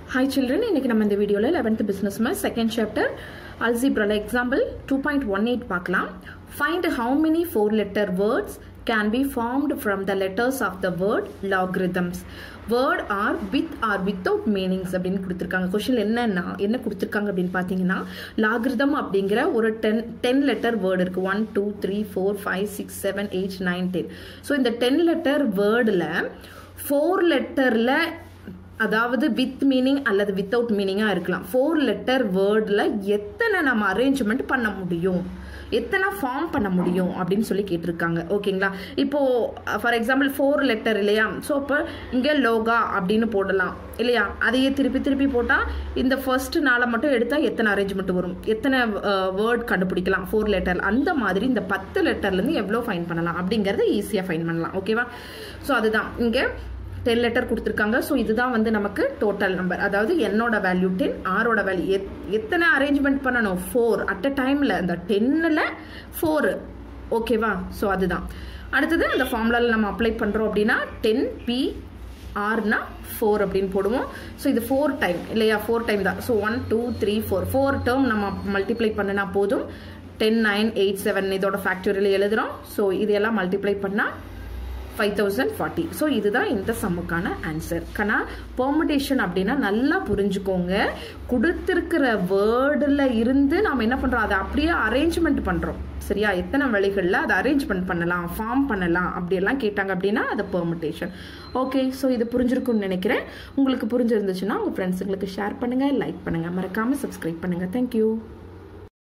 hi children இன்னைக்கு நம்ம இந்த வீடியோவில் eleventh business math second chapter அல்ஜிப்ரால example two point one eight பார்க்கலாம் find how many four letter words can be formed from the letters of the word logarithms word are with or without meanings அப்படின்னு கொடுத்துருக்காங்க question என்னன்னா என்ன கொடுத்துருக்காங்க அப்படின்னு பார்த்தீங்கன்னா logarithm அப்படிங்கிற ஒரு டென் டென் லெட்டர் வேர்டு இருக்கு one two three four five six seven eight nine ten so இந்த டென் லெட்டர் வேர்டில் ஃபோர் லெட்டரில் அதாவது வித் மீனிங் அல்லது வித்தவுட் மீனிங்காக இருக்கலாம் ஃபோர் லெட்டர் வேர்டில் எத்தனை நம்ம அரேஞ்ச்மெண்ட் பண்ண முடியும் எத்தனை ஃபார்ம் பண்ண முடியும் அப்படின்னு சொல்லி கேட்டிருக்காங்க ஓகேங்களா இப்போ ஃபார் எக்ஸாம்பிள் ஃபோர் லெட்டர் இல்லையா ஸோ அப்போ இங்கே லோகா அப்படின்னு போடலாம் இல்லையா அதையே திருப்பி திருப்பி போட்டால் இந்த ஃபர்ஸ்ட் நாளை மட்டும் எடுத்தால் எத்தனை அரேஞ்ச்மெண்ட் வரும் எத்தனை வேர்ட் கண்டுபிடிக்கலாம் ஃபோர் லெட்டர் அந்த மாதிரி இந்த பத்து லெட்டர்லேருந்து எவ்வளோ ஃபைன் பண்ணலாம் அப்படிங்கிறத ஈஸியாக ஃபைன் பண்ணலாம் ஓகேவா ஸோ அதுதான் இங்கே டென் லெட்டர் கொடுத்துருக்காங்க ஸோ இதுதான் வந்து நமக்கு டோட்டல் நம்பர் அதாவது என்னோட வேல்யூ டென் ஆரோட வேல்யூ எத் எத்தனை அரேஞ்ச்மெண்ட் பண்ணணும் ஃபோர் அட் அ டைமில் அந்த டென்னில் ஃபோரு ஓகேவா ஸோ அதுதான் அடுத்தது அந்த ஃபார்முலாவில் நம்ம அப்ளை பண்ணுறோம் அப்படின்னா டென் பி ஆர்னா ஃபோர் அப்படின்னு போடுவோம் ஸோ இது ஃபோர் டைம் இல்லையா ஃபோர் டைம் தான் so one two three four four term நம்ம மல்டிப்ளை பண்ணினா போதும் டென் நைன் எயிட் செவன் இதோட ஃபேக்டரியில் எழுதுகிறோம் ஸோ இதெல்லாம் மல்டிப்ளை பண்ணால் ஃபைவ் தௌசண்ட் ஃபார்ட்டி ஸோ இதுதான் இந்த சம்முக்கான ஆன்சர் கனா பெர்முடேஷன் அப்படின்னா நல்லா புரிஞ்சுக்கோங்க கொடுத்துருக்கிற வேர்டில் இருந்து நாம் என்ன பண்ணுறோம் அதை அப்படியே அரேஞ்ச்மெண்ட் பண்ணுறோம் சரியா எத்தனை வழிகளில் அதை அரேஞ்ச்மெண்ட் பண்ணலாம் ஃபார்ம் பண்ணலாம் அப்படியெல்லாம் கேட்டாங்க அப்படின்னா அது பெர்முடேஷன் ஓகே ஸோ இது புரிஞ்சிருக்கும்னு நினைக்கிறேன் உங்களுக்கு புரிஞ்சிருந்துச்சுன்னா உங்கள் ஃப்ரெண்ட்ஸுங்களுக்கு ஷேர் பண்ணுங்கள் லைக் பண்ணுங்கள் மறக்காமல் சப்ஸ்கிரைப் பண்ணுங்கள் தேங்க்யூ